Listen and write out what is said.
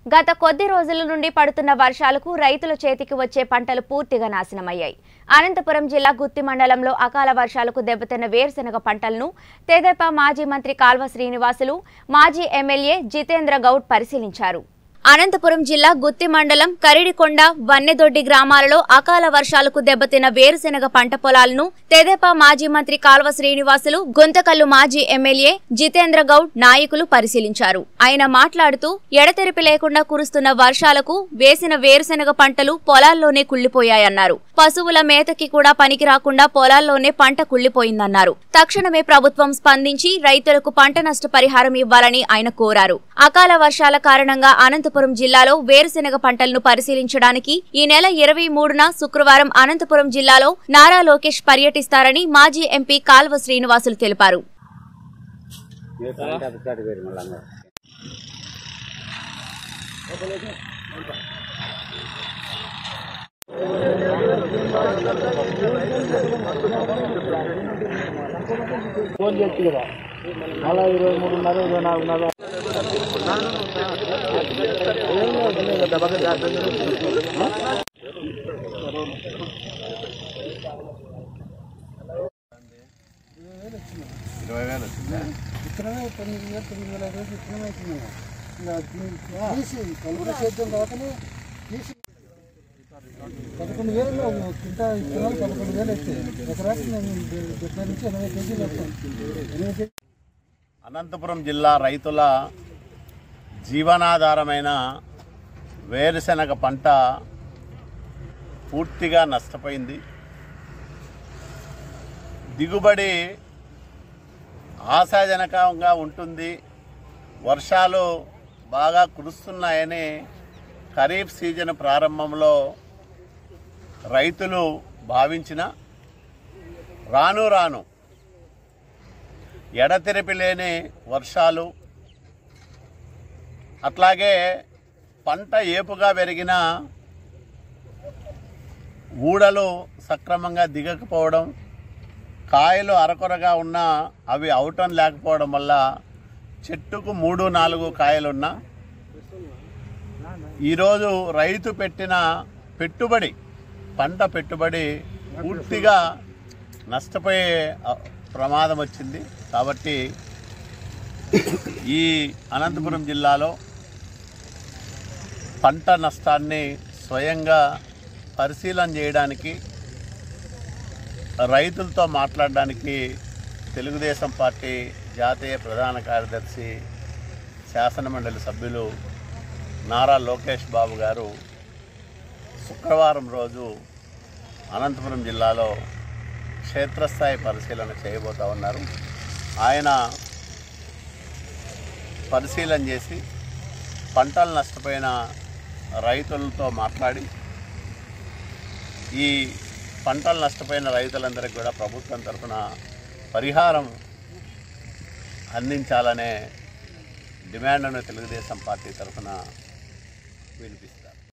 గత కొద్ది రోజుల నుండి పడుతున్న వర్షాలకు రైతుల చేతికి వచ్చే పంటలు పూర్తిగా నాశనమయ్యాయి అనంతపురం జిల్లా గుత్తి మండలంలో అకాల వర్షాలకు దెబ్బతిన్న వేరుశెనగ పంటలను తెదేపా మాజీ మంత్రి కాల్వ శ్రీనివాసులు మాజీ ఎమ్మెల్యే జితేంద్ర గౌడ్ పరిశీలించారు అనంతపురం జిల్లా గుత్తి మండలం కరిడికొండ వన్నెదొడ్డి గ్రామాలలో అకాల వర్షాలకు దెబ్బతిన్న వేరుశెనగ పంట పొలాలను తెదేపా మాజీ మంత్రి కాల్వ శ్రీనివాసులు గుంతకల్లు మాజీ ఎమ్మెల్యే జితేంద్ర గౌడ్ నాయకులు పరిశీలించారు ఆయన మాట్లాడుతూ ఎడతెరిపి లేకుండా కురుస్తున్న వర్షాలకు వేసిన వేరుశెనగ పంటలు పొలాల్లోనే కుళ్లిపోయాయన్నారు పశువుల మేతకి కూడా పనికి రాకుండా పొలాల్లోనే పంట కుళ్లిపోయిందన్నారు తక్షణమే ప్రభుత్వం స్పందించి రైతులకు పంట నష్ట పరిహారం ఇవ్వాలని ఆయన కోరారు అకాల వర్షాల కారణంగా అనంతపురం జిల్లాలో వేరుశెనగ పంటలను పరిశీలించడానికి ఈ నెల ఇరవై మూడున శుక్రవారం అనంతపురం జిల్లాలో నారా లోకేష్ పర్యటిస్తారని మాజీ ఎంపీ కాల్వ శ్రీనివాసులు తెలిపారు ఫోన్ చేయొచ్చు కదా మళ్ళా ఇరవై మూడున్నర ఇరవై నాలుగున్నర ఏం లేదు, కదా, బాగా జాగ్రత్తగా విత్తనమే తొమ్మిది వేలు తొమ్మిది వేల ఐదు వేలు విత్తనమే అవుతుంది ఇంకా దీన్ని తీసి కలుపుల సేద్యం తర్వాతనే తీసి పదకొండు వేలు కింద విత్తనాలు పదకొండు వేలు అవుతాయి ఎకరాకి నేను డెబ్బై నుంచి ఎనభై కేజీలు వస్తాను ఎనభై కేజీ అనంతపురం జిల్లా రైతుల జీవనాధారమైన వేరుశెనగ పంట పూర్తిగా నష్టపోయింది దిగుబడి ఆశాజనకంగా ఉంటుంది వర్షాలు బాగా కురుస్తున్నాయని ఖరీఫ్ సీజన్ ప్రారంభంలో రైతులు భావించిన రాను రాను ఎడతెరిపి లేని వర్షాలు అట్లాగే పంట ఏపుగా పెరిగిన ఊడలు సక్రమంగా దిగకపోవడం కాయలు అరకొరగా ఉన్నా అవి అవటం లేకపోవడం వల్ల చెట్టుకు మూడు నాలుగు కాయలున్నా ఈరోజు రైతు పెట్టిన పెట్టుబడి పంట పెట్టుబడి పూర్తిగా నష్టపోయే అ, ప్రమాదం వచ్చింది కాబట్టి ఈ అనంతపురం జిల్లాలో పంట నష్టాన్ని స్వయంగా పరిశీలన చేయడానికి రైతులతో మాట్లాడడానికి తెలుగుదేశం పార్టీ జాతీయ ప్రధాన కార్యదర్శి శాసనమండలి సభ్యులు నారా లోకేష్ బాబు గారు శుక్రవారం రోజు అనంతపురం జిల్లాలో క్షేత్రస్థాయి పరిశీలన చేయబోతా ఉన్నారు ఆయన పరిశీలన చేసి పంటలు నష్టపోయిన రైతులతో మాట్లాడి ఈ పంటలు నష్టపోయిన రైతులందరికీ కూడా ప్రభుత్వం తరఫున పరిహారం అందించాలనే డిమాండ్ను తెలుగుదేశం పార్టీ తరఫున వినిపిస్తారు